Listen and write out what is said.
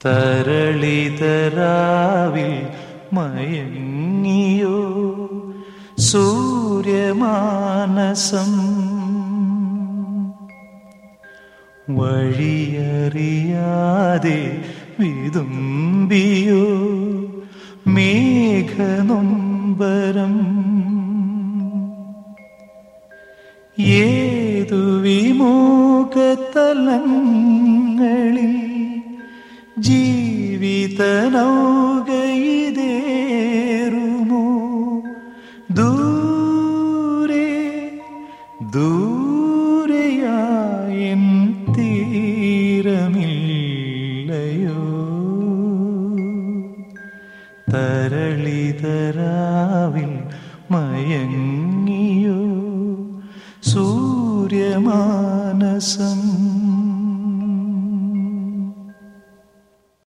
തരളിതരാവിൽ മയങ്ങിയോ സൂര്യമാനസം വഴിയറിയാതെ വിതുമ്പിയോ മേഘനൊമ്പരം ഏതു വിമോകതലങ്ങളിൽ ജീവിതനൗകയിതേറുമോ ദൂരെ ദൂരെയായൻ തീരമില്ലയോ തരളിതരാവിൽ മയങ്ങിയോ സൂര്യമാനസം